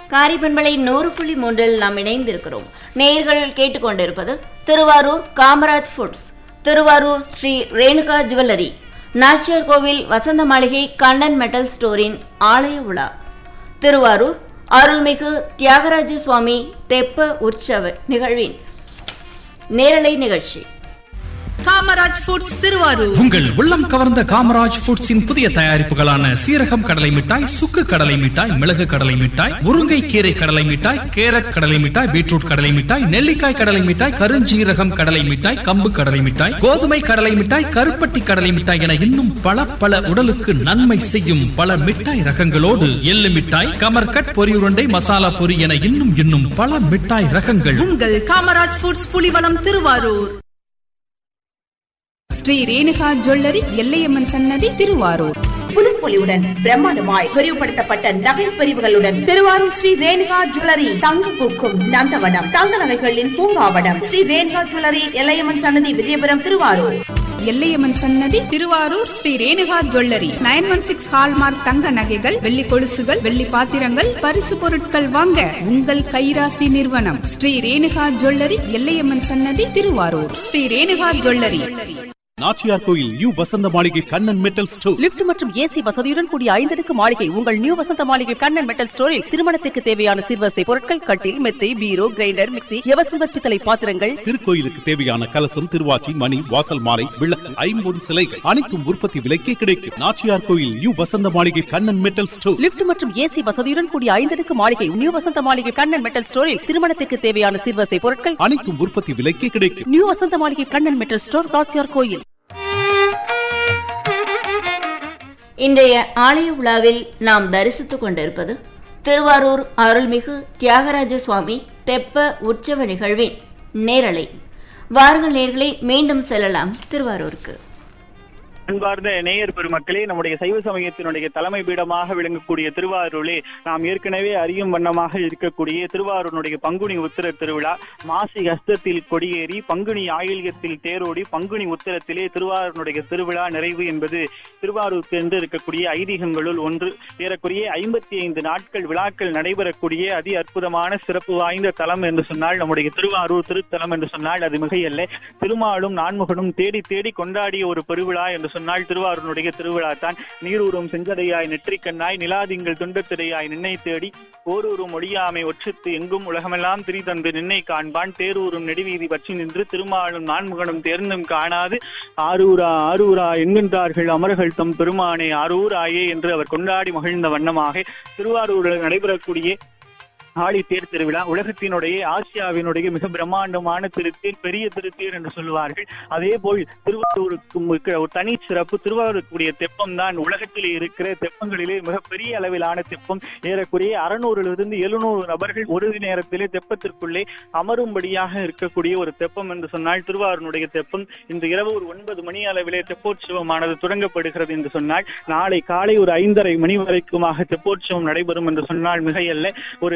காரிப்பண்பளை நூறு புள்ளி மூன்றில் நாம் இணைந்திருக்கிறோம் நேயர்கள் கேட்டுக்கொண்டிருப்பது Thiruvarur Kamaraj foods Thiruvarur Shri Renuka jewellery Nachiyar Kovil Vasantha Maligai Kannan metal ஸ்டோரின் ஆலய உலா திருவாரூர் அருள்மிகு தியாகராஜ சுவாமி தெப்ப உற்சவ நிகழ்வின் நேரலை நிகழ்ச்சி காமராஜ் ஃபுட்ஸ் திருவாரூர் உங்கள் உள்ளம் கவர்ந்த காமராஜ் ஃபுட்ஸின் புதிய தயாரிப்புகளான சீரகம் கடலை மிட்டாய் சுக்கு கடலை மிட்டாய் மிளகு கடலை மிட்டாய் முருங்கை கீரை கடலை மிட்டாய் கேரட் கடலை மிட்டாய் பீட்ரூட் கடலை மிட்டாய் நெல்லிக்காய் கடலை மிட்டாய் கருஞ்சீரகம் கடலை மிட்டாய் கம்பு கடலை மிட்டாய் கோதுமை கடலை மிட்டாய் கருப்பட்டி கடலை மிட்டாய் என இன்னும் பல பல உடலுக்கு நன்மை செய்யும் பல மிட்டாய் ரகங்களோடு எள்ளு மிட்டாய் கமர்கட் பொரி உருண்டை மசாலா பொரி என இன்னும் இன்னும் பல மிட்டாய் ரகங்கள் உங்கள் காமராஜ் ஃபுட்ஸ் புலிவலம் திருவாரூர் ஸ்ரீ ரேணுகா ஜுவல்லரி எல்லையம்மன் சன்னதி திருவாரூர் புதுப்பொலிவுடன் பிரம்மாண்டமாய் விரிவுபடுத்தப்பட்ட நகை பிரிவுகளுடன் திருவாரூர் ஸ்ரீ ரேணுகா ஜுவல்லரி தங்க பூக்கும் நந்தவனம் தங்க நகைகளின் பூங்காவனம் ஸ்ரீ ரேணுகா ஜுவல்லரி எல்லையம்மன் சன்னதி விஜயபுரம் திருவாரூர் எல்லையம்மன் சன்னதி Thiruvarur Shri Renuka jewellery nine one six hallmark தங்க நகைகள் வெள்ளி கொலுசுகள் வெள்ளி பாத்திரங்கள் பரிசு பொருட்கள் வாங்க உங்கள் கைராசி நிறுவனம் ஸ்ரீ ரேணுகா ஜுவல்லரி எல்லையம்மன் சன்னதி Thiruvarur Shri Renuka jewellery Nachiyar Koil new Vasantha Maligai Kannan metal store lift மற்றும் ஏசி வசதியுடன் கூடிய ஐந்தடுக்கு மாளிகை உங்கள் நியூ வசந்த மாளிகை கண்ணன் மெட்டல் ஸ்டோரில் திருமணத்துக்கு தேவையான சிறுவசை பொருட்கள் கட்டில் மெத்தை பீரோ கிரைண்டர் மிக்ஸி எவசில்வர் பித்தளை பாத்திரங்கள் திருக்கோயிலுக்கு தேவையான கலசம் திருவாச்சி மணி வாசல் மாலை விளக்கு ஐம்பொன் சிலைகள் அனைத்தும் உற்பத்தி விலைக்கே கிடைக்கும் Nachiyar Koil new Vasantha Maligai Kannan metal store lift மற்றும் ஏசி வசதியுடன் கூடிய ஐந்தடுக்கு மாளிகை நியூ வசந்த மாளிகை கண்ணன் மெட்டல் ஸ்டோரில் திருமணத்துக்கு தேவையான சிறுவசை பொருட்கள் அனைத்தும் உற்பத்தி விலைக்கே கிடைக்கும் new Vasantha Maligai Kannan metal store Nachiyar கோயில் இன்றைய ஆலய உலாவில் நாம் தரிசித்துக் கொண்டிருப்பது திருவாரூர் அருள்மிகு தியாகராஜ சுவாமி தெப்ப உற்சவ நிகழ்வின் நேரலை வாருங்கள் நேர்களை மீண்டும் செல்லலாம் திருவாரூருக்கு அன்பார்ந்த நேயர் பெருமக்களே நம்முடைய சைவ சமயத்தினுடைய தலைமை பீடமாக விளங்கக்கூடிய திருவாரூரிலே நாம் ஏற்கனவே அறியும் வண்ணமாக இருக்கக்கூடிய திருவாரூருடைய பங்குனி உத்திர திருவிழா மாசி ஹஸ்தத்தில் கொடியேறி பங்குனி ஆயில்யத்தில் தேரோடி பங்குனி உத்திரத்திலே திருவாரூருடைய திருவிழா நிறைவு என்பது திருவாரூர் என்று இருக்கக்கூடிய ஐதீகங்களுள் ஒன்று ஏறக்குறைய ஐம்பத்தி ஐந்து நாட்கள் விழாக்கள் நடைபெறக்கூடிய அதி அற்புதமான சிறப்பு வாய்ந்த தலம் என்று சொன்னால் நம்முடைய திருவாரூர் திருத்தலம் என்று சொன்னால் அது மிகையல்ல திருமாலும் நான்முகனும் தேடி தேடி கொண்டாடிய ஒரு பெருவிழா என்று சொன்னால் திருவாரூருடைய திருவிழா தான் நீரூரும் செஞ்சடையாய் நெற்றிக்கண்ணாய் நிலாதிங்கள் துண்டத்திடையாய் நின்னை தேடி ஓரூரும் ஒடியாமை ஒற்றித்து எங்கும் உலகமெல்லாம் திரிதந்து நின்னை காண்பான் தேரூரும் நெடுவீதி பற்றி நின்று திருமாலும் நான்முகனும் தேர்ந்தும் காணாது ஆரூரா ஆரூரா என்கின்றார்கள் அமர்கள் தம் பெருமானே ஆரூராயே என்று அவர் கொண்டாடி மகிழ்ந்த வண்ணமாக திருவாரூரில் நடைபெறக்கூடிய ஆடி தேர் திருவிழா உலகத்தினுடைய ஆசியாவினுடைய மிக பிரம்மாண்டமான திருத்தேர் பெரிய திருத்தேர் என்று சொல்லுவார்கள் அதே போல் திருவாரூருக்கு இருக்கிற ஒரு தனி சிறப்பு திருவாரூருக்குரிய தெப்பம் தான் உலகத்திலே இருக்கிற தெப்பங்களிலே மிகப்பெரிய அளவிலான தெப்பம் ஏறக்குறைய அறுநூறிலிருந்து எழுநூறு நபர்கள் ஒரு நேரத்திலே தெப்பத்திற்குள்ளே அமரும்படியாக இருக்கக்கூடிய ஒரு தெப்பம் என்று சொன்னால் திருவாரூருடைய தெப்பம் இன்று இரவு ஒரு ஒன்பது மணி அளவிலே தெப்போற்சவமானது தொடங்கப்படுகிறது என்று சொன்னால் நாளை காலை ஒரு ஐந்தரை மணி வரைக்குமாக தெப்போற்சவம் நடைபெறும் என்று சொன்னால் மிகையல்ல ஒரு